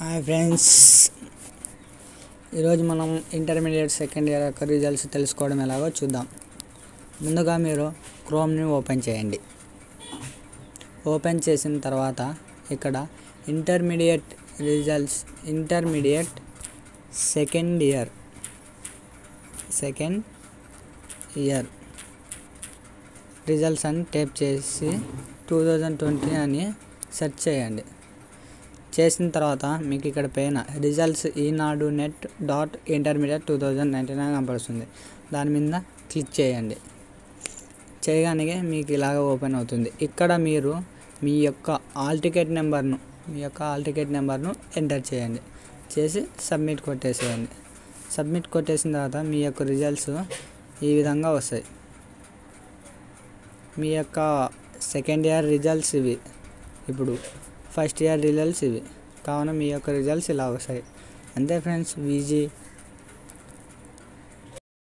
hi friends ఈరోజు మనం intermediate second year యొక్క రిజల్ట్స్ తెలుసుకోవడం ఎలాగో చూద్దాం ముందుగా మీరు క్రోమ్ని ఓపెన్ చేయండి ఓపెన్ చేసిన తర్వాత ఇక్కడ intermediate results intermediate second year second year results అని టైప్ చేసి టూ థౌజండ్ ట్వంటీ అని సెర్చ్ చేయండి చేసిన తర్వాత మీకు ఇక్కడ పైన results Eenadu net dot intermediate two thousand ninety nine కనపడుతుంది దాని మీద క్లిక్ చేయండి చేయగానే మీకు ఇలాగ ఓపెన్ అవుతుంది ఇక్కడ మీరు మీ యొక్క ఆల్ టికెట్ నెంబర్ను మీ యొక్క ఆల్ టికెట్ నెంబర్ను ఎంటర్ చేయండి చేసి సబ్మిట్ కొట్టేసేయండి సబ్మిట్ కొట్టేసిన తర్వాత మీ యొక్క రిజల్ట్స్ ఈ విధంగా వస్తాయి మీ యొక్క సెకండ్ ఇయర్ రిజల్ట్స్ ఇవి ఇప్పుడు ఫస్ట్ ఇయర్ రిజల్ట్స్ ఇవి కావున మీ యొక్క రిజల్ట్స్ ఇలా వస్తాయి అంతే ఫ్రెండ్స్ వీజీ